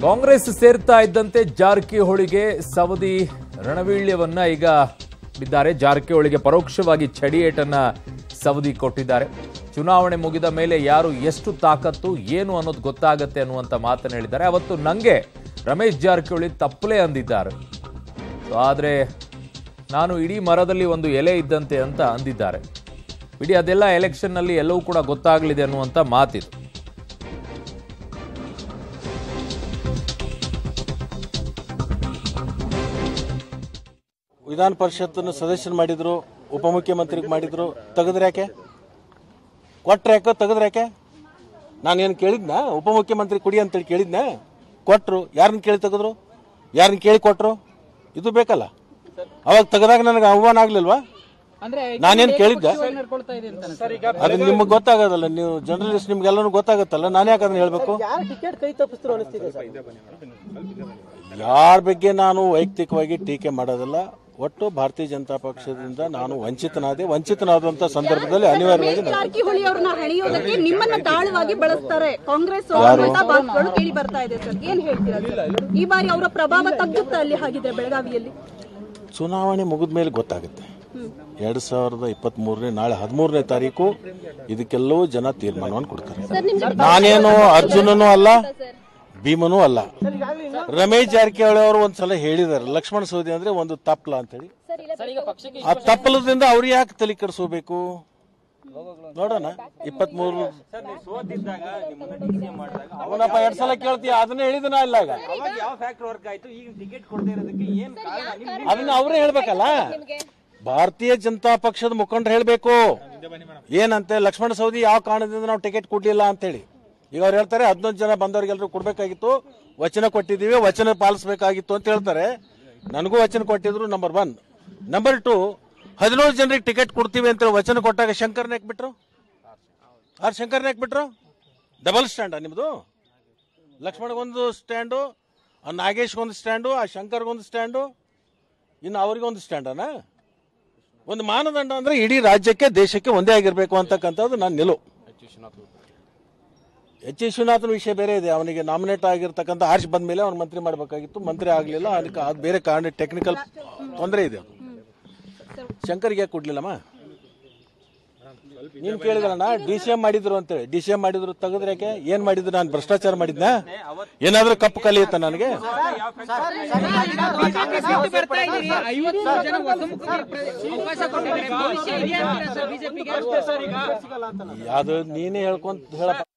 ಕಾಂಗ್ರೆಸ್ ಸೇರ್ತಾ ಇದ್ದಂತೆ ಜಾರಕಿಹೊಳಿಗೆ ಸವದಿ ರಣವೀಳ್ಯವನ್ನ ಈಗ ಬಿದ್ದಾರೆ ಜಾರಕಿಹೊಳಿಗೆ ಪರೋಕ್ಷವಾಗಿ ಚಡಿಯೇಟನ್ನ ಸವದಿ ಕೊಟ್ಟಿದ್ದಾರೆ ಚುನಾವಣೆ ಮುಗಿದ ಮೇಲೆ ಯಾರು ಎಷ್ಟು ತಾಕತ್ತು ಏನು ಅನ್ನೋದು ಗೊತ್ತಾಗತ್ತೆ ಅನ್ನುವಂಥ ಮಾತನ್ನು ಹೇಳಿದ್ದಾರೆ ಅವತ್ತು ನಂಗೆ ರಮೇಶ್ ಜಾರಕಿಹೊಳಿ ತಪ್ಪಲೇ ಅಂದಿದ್ದಾರೆ ಸೊ ಆದರೆ ನಾನು ಇಡೀ ಮರದಲ್ಲಿ ಒಂದು ಎಲೆ ಇದ್ದಂತೆ ಅಂತ ಅಂದಿದ್ದಾರೆ ಇಡೀ ಅದೆಲ್ಲ ಎಲೆಕ್ಷನ್ನಲ್ಲಿ ಎಲ್ಲವೂ ಕೂಡ ಗೊತ್ತಾಗಲಿದೆ ಅನ್ನುವಂಥ ಮಾತಿದು ವಿಧಾನ ಪರಿಷತ್ತನ್ನು ಸದಸ್ಯರು ಮಾಡಿದ್ರು ಉಪಮುಖ್ಯಮಂತ್ರಿಗೆ ಮಾಡಿದ್ರು ತೆಗೆದ್ರೆ ಯಾಕೆ ಕೊಟ್ರೆ ಯಾಕೆ ತೆಗೆದ್ರೆ ಯಾಕೆ ನಾನೇನು ಕೇಳಿದ್ನ ಉಪಮುಖ್ಯಮಂತ್ರಿ ಕುಡಿ ಅಂತೇಳಿ ಕೇಳಿದ್ನ ಕೊಟ್ರು ಯಾರನ್ನ ಕೇಳಿ ತೆಗೆದ್ರು ಯಾರನ್ನ ಕೇಳಿ ಕೊಟ್ರು ಇದು ಬೇಕಲ್ಲ ಅವಾಗ ತೆಗೆದಾಗ ನನಗೆ ಆಹ್ವಾನ ಆಗ್ಲಿಲ್ವಾ ಅಂದ್ರೆ ನಾನೇನು ಕೇಳಿದ್ದೆ ನಡ್ಕೊಳ್ತಾ ಇದೆ ಅಂತಾನೆ ಅದು ನಿಮಗೆ ಗೊತ್ತಾಗೋದಲ್ಲ ನೀವು ಜರ್ನಲಿಸ್ಟ್ ನಿಮ್ಗೆಲ್ಲನೂ ಗೊತ್ತಾಗತ್ತಲ್ಲ ನಾನು ಯಾಕೆ ಅದನ್ನ ಹೇಳ್ಬೇಕು ಯಾರು ಟಿಕೆಟ್ ಕೈ ತಪ್ಪಿಸ್ರು ಅನಿಸ್ತಿದೆ ಸರ್ ಯಾರ ಬಗ್ಗೆ ನಾನು ವೈಯಕ್ತಿಕವಾಗಿ ಟೀಕೆ ಮಾಡೋದಿಲ್ಲ ಒಟ್ಟು ಭಾರತೀಯ ಜನತಾ ಪಕ್ಷದಿಂದ ನಾನು ವಂಚಿತನಾದೆ ವಂಚಿತನಾದಂತ ಸಂದರ್ಭದಲ್ಲಿ ಅನಿವಾರ್ಯವಾಗಿ ನಾನು- ಜಾರಕಿಹೊಳಿ ಅವ್ರನ್ನ ಹಣಿಯೋದಕ್ಕೆ ನಿಮ್ಮನ್ನ ದಾಳವಾಗಿ ಬಳಸ್ತಾರೆ ಕಾಂಗ್ರೆಸ್ ಮಾತುಗಳು ಕೇಳಿ ಬರ್ತಾ ಇದೆ ಸರ್ ಏನ್ ಹೇಳ್ತೀರಾ ಸರ್? ಈ ಬಾರಿ ಅವರ ಪ್ರಭಾವ ತಗ್ಗುತ್ತಾ ಅಲ್ಲಿ ಹಾಗಿದ್ರೆ ಬೆಳಗಾವಿಯಲ್ಲಿ ಚುನಾವಣೆ ಮುಗಿದ ಮೇಲೆ ಗೊತ್ತಾಗುತ್ತೆ ಎರಡ್ ಸಾವಿರದ ಇಪ್ಪತ್ತ್ ಮೂರನೇ ನಾಳೆ ಹದಿಮೂರನೇ ತಾರೀಕು ಇದಕ್ಕೆಲ್ಲವೂ ಜನ ತೀರ್ಮಾನವನ್ನು ಕೊಡ್ತಾರೆ ನಾನೇನು ಅರ್ಜುನನೂ ಅಲ್ಲ ಭೀಮನೂ ಅಲ್ಲ ರಮೇಶ್ ಜಾರಕಿಹೊಳಿ ಅವರು ಒಂದ್ಸಲ ಹೇಳಿದಾರೆ ಲಕ್ಷ್ಮಣ ಸೌದಿ ಅಂದ್ರೆ ಒಂದು ತಪ್ಪಲ ಅಂತೇಳಿ ಆ ತಪ್ಪಲದಿಂದ ಅವ್ರು ಯಾಕೆ ತಲೆ ಕೆಡಿಸೋಬೇಕು ನೋಡೋಣ ಇಪ್ಪತ್ತ್ ಮೂರು ಅವನಪ್ಪ ಎರಡ್ ಸಲ ಕೇಳ್ತೀಯ ಅದನ್ನ ಹೇಳಿದನ ಇಲ್ಲ ಈಗ ಯಾವ ಫ್ಯಾಕ್ಟರ್ ವರ್ಕ್ ಆಯ್ತು ಈಗ ಟಿಕೆಟ್ ಕೊಡದೇ ಇರೋದಕ್ಕೆ ಏನ್ ಕಾರಣ ಅದನ್ನ ಅವರೇ ಹೇಳ್ಬೇಕಲ್ಲ ಭಾರತೀಯ ಜನತಾ ಪಕ್ಷದ ಮುಖಂಡರು ಹೇಳ್ಬೇಕು ಏನಂತೆ ಲಕ್ಷ್ಮಣ ಸವದಿ ಯಾವ ಕಾರಣದಿಂದ ನಾವು ಟಿಕೆಟ್ ಕೊಡ್ಲಿಲ್ಲ ಅಂತೇಳಿ ಈಗ ಅವ್ರು ಹೇಳ್ತಾರೆ ಹದಿನೊಂದು ಜನ ಬಂದವ್ರಿಗೆಲ್ಲರೂ ಕೊಡ್ಬೇಕಾಗಿತ್ತು ವಚನ ಕೊಟ್ಟಿದ್ದೀವಿ ವಚನ ಪಾಲಿಸಬೇಕಾಗಿತ್ತು ಅಂತ ಹೇಳ್ತಾರೆ ನನಗೂ ವಚನ ಕೊಟ್ಟಿದ್ರು ನಂಬರ್ ಒನ್ ನಂಬರ್ ಟು ಹದಿನೇಳು ಜನರಿಗೆ ಟಿಕೆಟ್ ಕೊಡ್ತೀವಿ ಅಂತ ವಚನ ಕೊಟ್ಟಾಗ ಶಂಕರ್ನ ಯಾಕೆ ಬಿಟ್ರು ಆರ್ ಶಂಕರ್ನ ಯಾಕೆ ಬಿಟ್ರು ಡಬಲ್ ಸ್ಟ್ಯಾಂಡಾ ನಿಮ್ದು ಲಕ್ಷ್ಮಣಗೊಂದು ಸ್ಟ್ಯಾಂಡು ಆ ನಾಗೇಶ್ಗೊಂದು ಸ್ಟ್ಯಾಂಡು ಆ ಶಂಕರ್ಗೊಂದು ಸ್ಟ್ಯಾಂಡು ಇನ್ನು ಅವ್ರಿಗೊಂದು ಸ್ಟ್ಯಾಂಡನ ಒಂದು ಮಾನದಂಡ ಅಂದ್ರೆ ಇಡೀ ರಾಜ್ಯಕ್ಕೆ ದೇಶಕ್ಕೆ ಒಂದೇ ಆಗಿರ್ಬೇಕು ಅಂತಕ್ಕಂಥದ್ದು ನನ್ನ ನಿಲುವು ಎಚ್ ವಿಶ್ವನಾಥನ ವಿಷಯ ಬೇರೆ ಇದೆ ಅವನಿಗೆ ನಾಮಿನೇಟ್ ಆಗಿರ್ತಕ್ಕಂಥ ಆರ್ಷ್ ಬಂದ ಮೇಲೆ ಅವ್ನು ಮಂತ್ರಿ ಮಾಡಬೇಕಾಗಿತ್ತು ಮಂತ್ರಿ ಆಗಲಿಲ್ಲ ಅದಕ್ಕೆ ಅದು ಬೇರೆ ಕಾರಣ ಟೆಕ್ನಿಕಲ್ ತೊಂದರೆ ಇದೆ ಅದು ಶಂಕರ್ಗೆ ಯಾಕೆ ಕೊಡ್ಲಿಲ್ಲಮ್ಮ ನೀನ್ ಕೇಳಿದ್ರಣ್ಣ ಡಿ ಸಿ ಎಂ ಮಾಡಿದ್ರು ಅಂತೇಳಿ ಡಿ ಸಿ ಎಂ ಮಾಡಿದ್ರು ತೆಗೆದ್ರೆ ಯಾಕೆ ಏನ್ ಮಾಡಿದ್ರು ನಾನು ಭ್ರಷ್ಟಾಚಾರ ಮಾಡಿದ್ನ ಏನಾದ್ರೂ ಕಪ್ಪು ಕಲಿಯುತ್ತ ನನಗೆ ಬರ್ತಾ ಇದೀರಿ ಐವತ್ತು ಜನ ಹೊಸ ಮುಖಂಡರಿಗೆ ಅವಕಾಶ ಕೊಟ್ಟಿದ್ದಾರೆ ಭವಿಷ್ಯ ಇದೆ ಅಂತೀರಾ ಸರ್ ಬಿಜೆಪಿಗೆ ಅದು ನೀನೇ ಹೇಳ್ಕೊಂತ ಹೇಳಪ್ಪ